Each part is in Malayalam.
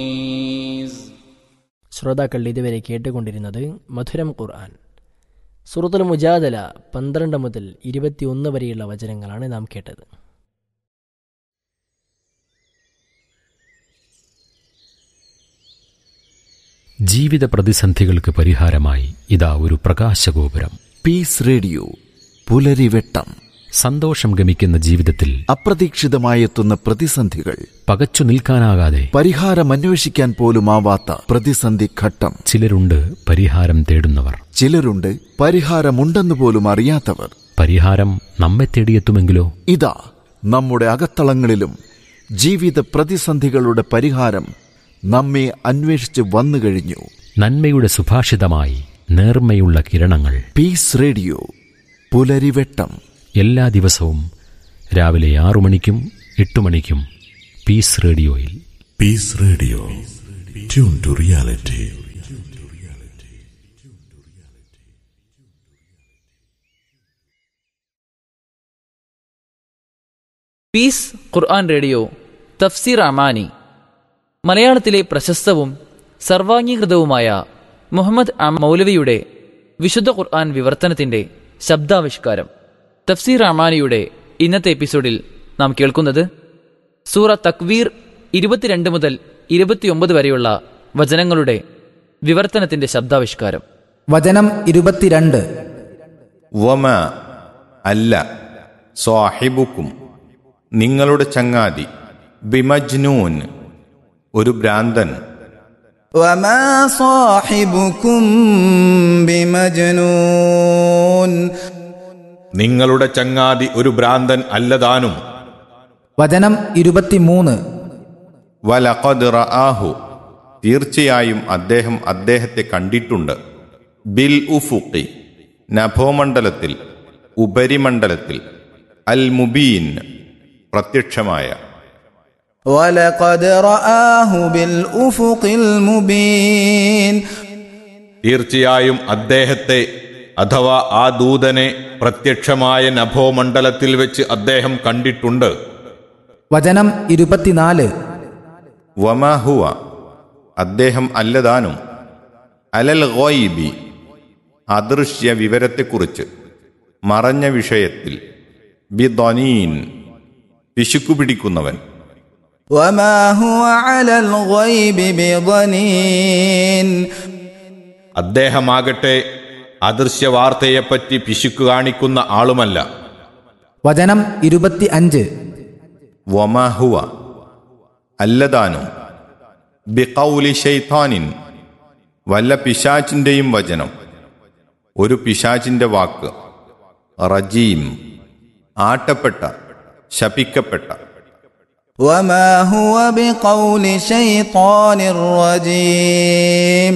ശ്രോതാക്കൾ ഇതുവരെ കേട്ടുകൊണ്ടിരുന്നത് മധുരം ഖുർആൻ സുറത്തുൽ മുജാദല പന്ത്രണ്ട് മുതൽ ഇരുപത്തിയൊന്ന് വരെയുള്ള വചനങ്ങളാണ് നാം കേട്ടത് ജീവിത പ്രതിസന്ധികൾക്ക് പരിഹാരമായി ഇതാ ഒരു പ്രകാശഗോപുരം പീസ് റേഡിയോ പുലരിവെട്ടം സന്തോഷം ഗമിക്കുന്ന ജീവിതത്തിൽ അപ്രതീക്ഷിതമായെത്തുന്ന പ്രതിസന്ധികൾ പകച്ചു നിൽക്കാനാകാതെ പരിഹാരമന്വേഷിക്കാൻ പോലുമാവാത്ത പ്രതിസന്ധി ഘട്ടം ചിലരുണ്ട് പരിഹാരം തേടുന്നവർ ചിലരുണ്ട് പരിഹാരമുണ്ടെന്ന് പോലും അറിയാത്തവർ പരിഹാരം നമ്മെ തേടിയെത്തുമെങ്കിലോ ഇതാ നമ്മുടെ അകത്തളങ്ങളിലും ജീവിത പ്രതിസന്ധികളുടെ പരിഹാരം നമ്മെ അന്വേഷിച്ച് വന്നു കഴിഞ്ഞു നന്മയുടെ സുഭാഷിതമായി നേർമ്മയുള്ള കിരണങ്ങൾ പീസ് റേഡിയോ പുലരിവെട്ടം എല്ലാ ദിവസവും രാവിലെ ആറു മണിക്കും എട്ടു മണിക്കും പീസ് റേഡിയോയിൽ Peace Radio. Tune to reality. Peace Quran radio Tafsir Amani മലയാളത്തിലെ പ്രശസ്തവും സർവാംഗീകൃതവുമായ മുഹമ്മദ് അം മൗലവിയുടെ വിശുദ്ധ ഖുർആൻ വിവർത്തനത്തിന്റെ ശബ്ദാവിഷ്കാരം തഫ്സീർ അമാനിയുടെ ഇന്നത്തെ എപ്പിസോഡിൽ നാം കേൾക്കുന്നത് സൂറ തക്വീർ ഇരുപത്തിരണ്ട് മുതൽ ഇരുപത്തിയൊമ്പത് വരെയുള്ള വചനങ്ങളുടെ വിവർത്തനത്തിന്റെ ശബ്ദാവിഷ്കാരം വചനം ഇരുപത്തിരണ്ട് വമ അല്ല സ്വാഹിബുക്കും നിങ്ങളുടെ ചങ്ങാതി ബിമജ്നൂൻ ഒരു ഭ്രാന്തൻ وما صاحبكم بمجنون നിങ്ങളുടെ ചങ്ങാതി ഒരു ഭ്രാന്തൻ അല്ലതാനും വചനം ഇരുപത്തിമൂന്ന് വലഖദ് റആഹു തീർച്ചയായും അദ്ദേഹം അദ്ദേഹത്തെ കണ്ടിട്ടുണ്ട് ബിൽ ഉഫുഖി നഭോമണ്ഡലത്തിൽ ഉപരിമണ്ഡലത്തിൽ അൽ മുബീൻ പ്രത്യക്ഷമായ ولقد رآه بالأفق المبين തീർച്ചയായും അദ്ദേഹത്തെ അഥവാ ആ ദൂതനെ പ്രത്യക്ഷമായ നഭോമണ്ഡലത്തിൽ വെച്ച് അദ്ദേഹം കണ്ടിട്ടുണ്ട് വചനം ഇരുപത്തിനാല് വമഹുവ അദ്ദേഹം അല്ലതാനും അലൽ ഗോയിബി അദൃശ്യ വിവരത്തെക്കുറിച്ച് മറഞ്ഞ വിഷയത്തിൽ ബിദനീൻ പിശുക്കു പിടിക്കുന്നവൻ وما هو على الغيب بضنين അദ്ദേഹമാകട്ടെ അദൃശ്യ വാർത്തയെപ്പറ്റി പിശുക്ക് കാണിക്കുന്ന ആളുമല്ല വചനം ഇരുപത്തി അഞ്ച് വമഹുവ അല്ലതാനും ബിഖൗലി ഷെയ്ത്താനിൻ വല്ല പിശാച്ചിന്റെയും വചനം ഒരു പിശാച്ചിന്റെ വാക്ക് റജീം ആട്ടപ്പെട്ട ശപിക്കപ്പെട്ട وما هو بقول شيطان رجيم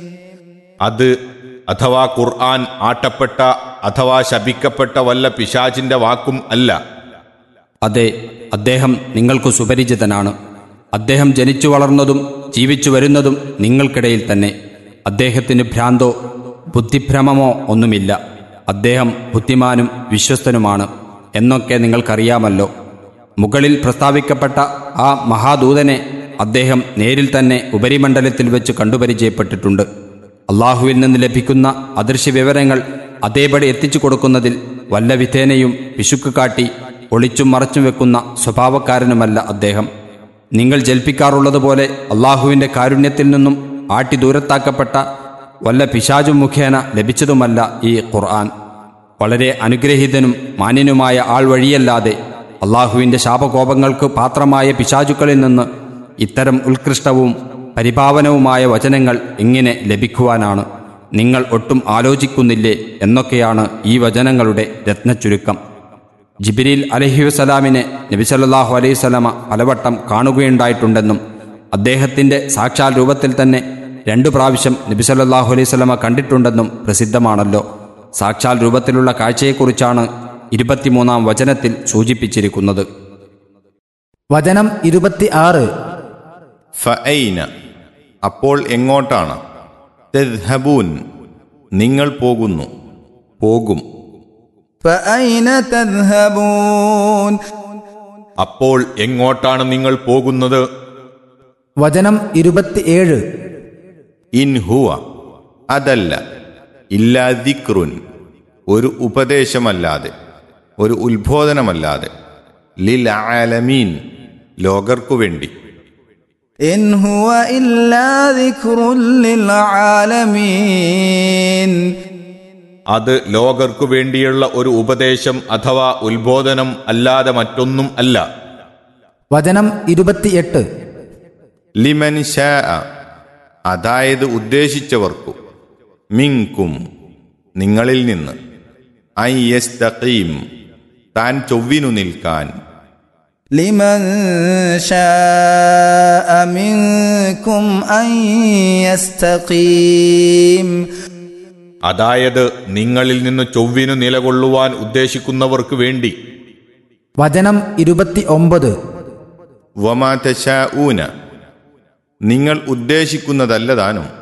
അത് അഥവാ ഖുർആൻ ആട്ടപ്പെട്ട അഥവാ ശപിക്കപ്പെട്ട വല്ല പിശാച്ചിന്റെ വാക്കും അല്ല അതെ അദ്ദേഹം നിങ്ങൾക്ക് സുപരിചിതനാണ് അദ്ദേഹം ജനിച്ചു വളർന്നതും ജീവിച്ചു വരുന്നതും നിങ്ങൾക്കിടയിൽ തന്നെ അദ്ദേഹത്തിന് ഭ്രാന്തോ ബുദ്ധിഭ്രമമോ ഒന്നുമില്ല അദ്ദേഹം ബുദ്ധിമാനും വിശ്വസ്തനുമാണ് എന്നൊക്കെ നിങ്ങൾക്കറിയാമല്ലോ മുകളിൽ പ്രസ്താവിക്കപ്പെട്ട ആ മഹാദൂതനെ അദ്ദേഹം നേരിൽ തന്നെ ഉപരിമണ്ഡലത്തിൽ വെച്ച് കണ്ടുപരിചയപ്പെട്ടിട്ടുണ്ട് അള്ളാഹുവിൽ നിന്ന് ലഭിക്കുന്ന അദൃശ്യ വിവരങ്ങൾ അതേപടി എത്തിച്ചു കൊടുക്കുന്നതിൽ വല്ല വിധേനയും പിശുക്ക് കാട്ടി ഒളിച്ചും മറച്ചും വെക്കുന്ന സ്വഭാവക്കാരനുമല്ല അദ്ദേഹം നിങ്ങൾ ജൽപ്പിക്കാറുള്ളതുപോലെ അള്ളാഹുവിൻ്റെ കാരുണ്യത്തിൽ നിന്നും ആട്ടി ദൂരത്താക്കപ്പെട്ട വല്ല പിശാചും മുഖേന ലഭിച്ചതുമല്ല ഈ ഖുർആൻ വളരെ അനുഗ്രഹീതനും മാന്യനുമായ ആൾ വഴിയല്ലാതെ അള്ളാഹുവിൻ്റെ ശാപകോപങ്ങൾക്ക് പാത്രമായ പിശാചുക്കളിൽ നിന്ന് ഇത്തരം ഉത്കൃഷ്ടവും പരിപാവനവുമായ വചനങ്ങൾ എങ്ങനെ ലഭിക്കുവാനാണ് നിങ്ങൾ ഒട്ടും ആലോചിക്കുന്നില്ലേ എന്നൊക്കെയാണ് ഈ വചനങ്ങളുടെ രത്നച്ചുരുക്കം ജിബിരിൽ അലഹി വസ്സലാമിനെ നബിസല്ലാഹു അലൈഹി സ്വലമ പലവട്ടം കാണുകയുണ്ടായിട്ടുണ്ടെന്നും അദ്ദേഹത്തിൻ്റെ സാക്ഷാൽ രൂപത്തിൽ തന്നെ രണ്ടു പ്രാവശ്യം നബിസല്ലാഹു അലൈഹി സ്വലമ കണ്ടിട്ടുണ്ടെന്നും പ്രസിദ്ധമാണല്ലോ സാക്ഷാൽ രൂപത്തിലുള്ള കാഴ്ചയെക്കുറിച്ചാണ് ഇരുപത്തിമൂന്നാം വചനത്തിൽ സൂചിപ്പിച്ചിരിക്കുന്നത് വചനം ഇരുപത്തി ആറ് ഫഅൈന അപ്പോൾ എങ്ങോട്ടാണ് തെദ്ഹബൂൻ നിങ്ങൾ പോകുന്നു പോകും فأين تذهبون അപ്പോൾ എങ്ങോട്ടാണ് നിങ്ങൾ പോകുന്നത് വചനം ഇരുപത്തിയേഴ് ഇൻ ഹുവ അതല്ല ഇല്ലാ ദിക്റുൻ ഒരു ഉപദേശമല്ലാതെ ഒരു ഉത്ബോധനമല്ലാതെ ലിൽ ആലമീൻ ലോകർക്കു വേണ്ടി إن هو إلا ذكر للعالمين അത് ലോകർക്കു വേണ്ടിയുള്ള ഒരു ഉപദേശം അഥവാ ഉത്ബോധനം അല്ലാതെ മറ്റൊന്നും അല്ല വചനം ഇരുപത്തിയെട്ട് ലിമൻ ഷാ അതായത് ഉദ്ദേശിച്ചവർക്കു മിങ്കും നിങ്ങളിൽ നിന്ന് ഐ യസ്തഖീം താൻ ചൊവ്വിനു നിൽക്കാൻ لمن شاء منكم أن يستقيم അതായത് നിങ്ങളിൽ നിന്ന് ചൊവ്വിനു നിലകൊള്ളുവാൻ ഉദ്ദേശിക്കുന്നവർക്ക് വേണ്ടി വചനം ഇരുപത്തി ഒമ്പത് വമാ തശാഊന നിങ്ങൾ ഉദ്ദേശിക്കുന്നതല്ല താനും